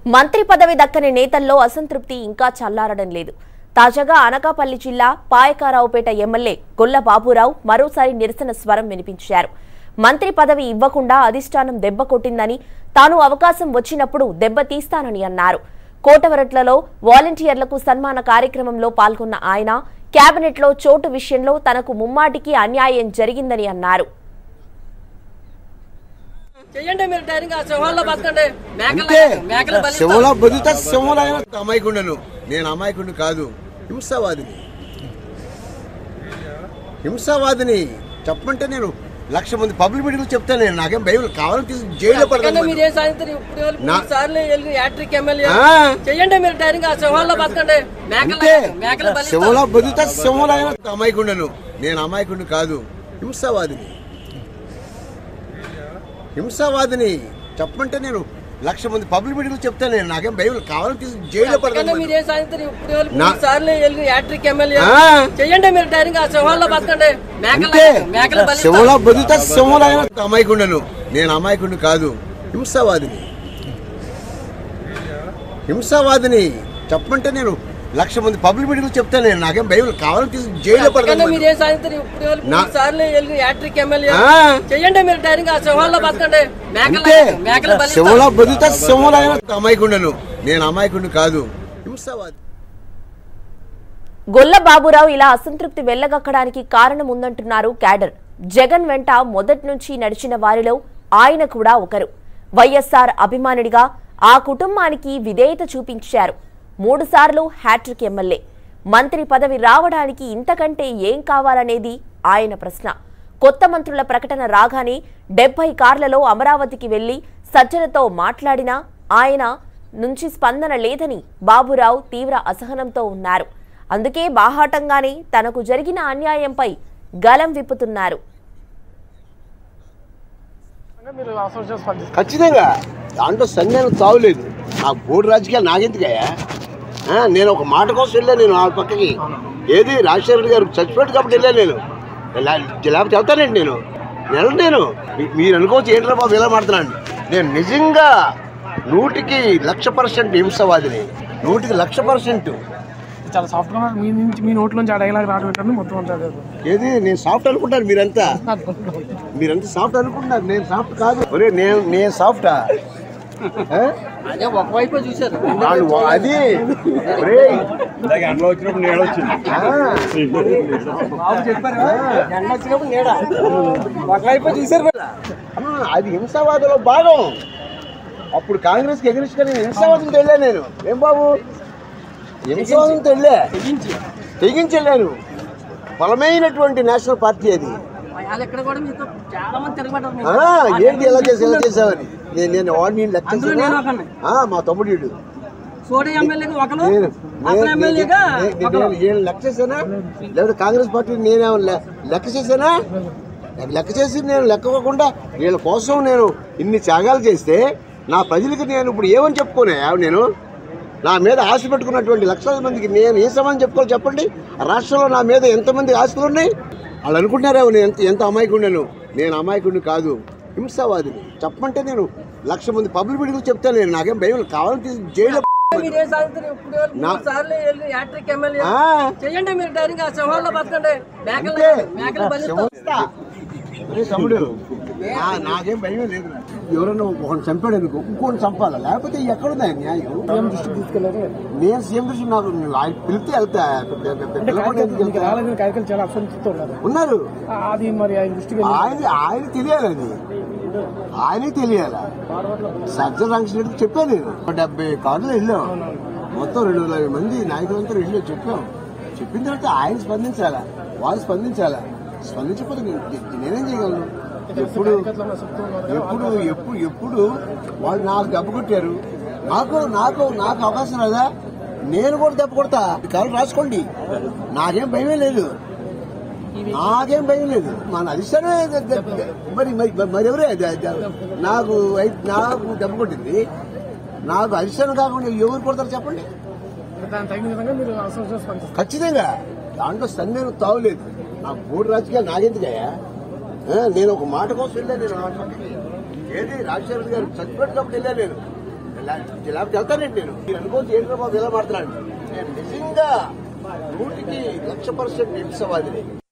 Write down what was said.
మంత్రి పదవి దక్కని నేతల్లో అసంతృప్తి ఇంకా చల్లారడం లేదు తాజాగా అనకాపల్లి జిల్లా పాయకారావుపేట ఎమ్మెల్యే గొల్ల బాబురావు మరోసారి నిరసన స్వరం వినిపించారు మంత్రి పదవి ఇవ్వకుండా అధిష్టానం దెబ్బ కొట్టిందని తాను అవకాశం వచ్చినప్పుడు దెబ్బ తీస్తానని అన్నారు కోటవరట్లలో వాలంటీర్లకు సన్మాన కార్యక్రమంలో పాల్గొన్న ఆయన కేబినెట్లో చోటు విషయంలో తనకు ముమ్మాటికి అన్యాయం జరిగిందని అన్నారు చెయ్యండి మీరు ధైర్యంగా ఆ సింహాల్లో బతకండి మేకలు అంతే మేకలు బలి శివలో బతుకుతా శివలో అమాయకుండను నేను అమాయకుడిని కాదు హింసావాదిని హింసావాదిని చెప్పమంటే నేను లక్ష మంది పబ్లిక్ మీటింగ్ చెప్తాను నేను నాకేం భయం లేదు. కావాలని తీసి జైల్లో ఎందుకంటే పడతాను మీరు ఏం సాధించారు ఇప్పుడు వరకు నా- మూడు సార్లు వెళ్ళి యాట్రిక్ ఎమ్మెల్యే ఆ. చెయ్యండి మీరు ధైర్యంగా ఆ సింహాల్లో బతకండి మేకలు అంతే మేకలు బలి శివలో బతుకుతా శివలో అమాయకుండను నేను అమాయకుడిని కాదు హింసావాదిని హింసావాదిని చెప్పమంటే నేను లక్ష మంది పబ్లిక్ మీటింగ్ చెప్తాను నేను నాకేం భయం లేదు. కావాలని తీసి జైల్లో ఎందుకంటే పడతాను మీరు ఏం సాధించారు ఇప్పుడు వరకు నా- మూడు సార్లు వెళ్ళి యాట్రిక్ ఎమ్మెల్యే ఆ. చెయ్యండి మీరు ధైర్యంగా ఆ సింహాల్లో బతకండి మేకలు అంతే మేకలు బలి శివలో బతుకుతా శివలో అమాయకుండను నేను అమాయకుడిని కాదు హింసావాదిని హింసావాదిని చెప్పమంటే నేను లక్ష మంది పబ్లిక్ మీటింగ్ చెప్తాను నేను నాకేం భయం లేదు. కావాలని తీసి జైల్లో ఎందుకంటే పడతాను మీరు ఏం సాధించారు ఇప్పుడు వరకు నా- మూడు సార్లు వెళ్ళి యాట్రిక్ ఎమ్మెల్యే ఆ. చెయ్యండి మీరు ధైర్యంగా ఆ సింహాల్లో బతకండి మేకలు అంతే మేకలు బలి శివలో బతుకుతా శివలో అమాయకుండను నేను అమాయకుడిని కాదు హింసావాది గొల్ల బాబురావు ఇలా అసంతృప్తి వెళ్లగక్కడానికి కారణం ఉందంటున్నారు క్యాడర్ జగన్ వెంట మొదటి నుంచి నడిచిన వారిలో ఆయన కూడా ఒకరు వైఎస్ఆర్ అభిమానుడిగా ఆ కుటుంబానికి విధేయత చూపించారు మూడుసార్లు హ్యాట్రిక్ ఎమ్మెల్యే మంత్రి పదవి రావడానికి ఇంతకంటే ఏం కావాలనేది ఆయన ప్రశ్న కొత్త మంత్రుల ప్రకటన రాగానే డెబ్బై కార్లలో అమరావతికి వెళ్లి సజ్జలతో మాట్లాడినా ఆయన నుంచి స్పందన లేదని బాబురావు తీవ్ర అసహనంతో ఉన్నారు అందుకే బాహాటంగానే తనకు జరిగిన అన్యాయంపై గలం విప్పుతున్నారు మీరు అసోసియేషన్ స్పందిస్తారు ఖచ్చితంగా దాంట్లో సందేహం తావులేదు నా బోర్డు రాజకీయాలు నాకెందుకయ్యా ఆ, నేను ఒక మాట కోసం వెళ్ళాను నేను ఆ పక్కకి ఏది రాజశేఖర రెడ్డి గారు చచ్చిపోయాడు కాబట్టి వెళ్ళాను నేను లే- లేకపోతే వెళ్తానండి నేను నేను నేను మీ- మీరు అనుకోవచ్చు ఏంట్రా బాబు ఇలా మాడుతున్నాను నేను నిజంగా నూటికి లక్ష పర్సెంట్ హింసవాదిని నూటికి లక్ష పర్సెంట్ చాలా సాఫ్ట్ గా మీ నుంచి మీ నోట్లో నుంచి ఆ డైలాగ్ రావడం ఏంటంటే మొత్తం అంతా అదే. ఏది నేను సాఫ్ట్ అనుకుంటాను మీరంతా మీరంతా సాఫ్ట్ అనుకుంటున్నారు నేను సాఫ్ట్ కాదు ఒరే నేను నేను సాఫ్టా ఆ? అదే ఒకవైపు చూశారు వాళ్ళు వా- అది ఒరేయ్, వచ్చినప్పుడు నేను వచ్చింది ఆ, ఎండ వచ్చినప్పుడు నీడ ఒకవైపు చూశారు ఆ, అది హింసావాదంలో భాగం అప్పుడు కాంగ్రెస్ కి ఎగరిస్తా నేను హింసావాదంతో వెళ్ళాను నేను ఏం బాబు హింసావాదంతో వెళ్ళా తెగించి వెళ్ళాను బలమైనటువంటి నేషనల్ పార్టీ అది వాళ్ళు ఇక్కడ కూడా మీతో చాలా మంది తిరగబడ్డారు మీరు. ఆ, ఏంటి ఎలా చేసి ఎలా చేసావని నేను నేను వాడిని లెక్క అందులో నేను ఒకడిని. మా తమ్ముడు వీడు. సోడి ఎమ్మెల్యేగా ఒకరు నేను అసలు నేను- ఎమ్మెల్యేగా నేను- ఒకరు నేను- నేను లెక్క చేశానా లేదా కాంగ్రెస్ పార్టీ నేనేమో లె- లెక్క చేశానా లెక్క చేసి నేను లెక్కకుండా వీళ్ళ కోసం నేను ఇన్ని త్యాగాలు చేస్తే నా ప్రజలకి నేను ఇప్పుడు ఏమని చెప్పుకోనే నేను నా మీద ఆశ పెట్టుకున్నటువంటి లక్షల మందికి నేను ఏ సమాధానం చెప్పుకోవాలి చెప్పండి రాష్ట్రంలో నా మీద ఎంతమంది ఆశలు ఉన్నాయి వాళ్ళు అనుకుంటున్నారేమో నేను ఎంత ఎంత అమాయకుడిను నేను అమాయకుడిని కాదు హింసావాదిని చెప్పమంటే నేను లక్ష మంది పబ్లిక్ మీటింగ్ చెప్తాను నేను నాకేం భయం లేదు. కావాలని తీసి జైల్లో మీరేం సాధించారు ఇప్పుడు వరకు నా- మూడు సార్లు వెళ్ళి యాట్రిక్ ఎమ్మెల్యే ఆ. చెయ్యండి మీరు ధైర్యంగా ఆ సింహాల్లో బతకండి మేకలు అంతే. మేకలు బలి ఒరే తమ్ముడు నా- నాకేం భయం లేదు ఎవరన్నా ఒకటి చంపాడు అనుకో ఇంకోటి చంపాలా లేకపోతే ఎక్కడుందా న్యాయం నేను సీఎం దృష్టి నాకు ఆయన పిలిస్తే వెళ్తా అంటే పిలవకపోతే ఎందుకు మీకు వెళ్తా? రాలేదని కార్యక్రమం చాలా అసంతృప్తితో ఉన్నారు ఉన్నారు ఆ, అది మరి ఆయన దృష్టికి వెళ్ళి ఆయన ఆయన తెలియాలి అది ఆయనకి తెలియాలా సజ్జల రామకృష్ణ చెప్పాను నేను ఒక డెబ్బై కార్డులు వెళ్ళాం మొత్తం రెండు వందల యాభై మంది నాయకులంతా వెళ్ళి చెప్పాం చెప్పిన తర్వాత ఆయన స్పందించాలా వాళ్ళు స్పందించాలా స్పందించకపోతే నేను- నేనేం చేయగలను ఎప్పుడు ఎప్పుడు ఎప్పుడు ఎప్పుడు వాళ్ళు నాకు దెబ్బ కొట్టారు నాకు నాకు నాకు అవకాశం రాదా నేను కూడా దెబ్బ కొడతా కాలు రాసుకోండి నాకేం భయమే లేదు నాకేం భయం లేదు మన అధిష్టానం మరి మరి మరి ఎవరే ద- ద- నాకు అయి- నాకు దెబ్బ కొట్టింది నాకు అధిష్టానం కాకుండా ఎవరు కొడతారు చెప్పండి దాని తగిన విధంగా మీరు అసోసియేషన్ స్పందిస్తారు ఖచ్చితంగా దాంట్లో సందేహం తావులేదు నా మూడు రాజకీయాలు నాగెందుకయ్యా ఆ, నేను ఒక మాట కోసం వెళ్ళాను నేను ఆ పక్కకి. ఏది రాజశేఖర గారు చచ్చిపోయినప్పుడు వెళ్ళాను నేను లేకపోతే వెళ్తానండి నేను మీరు అనుకోవచ్చు ఏంటో బాబు ఇలా మాట్లాడు నేను నిజంగా నూటికి లక్ష పర్సెంట్ నిమిషవాదిని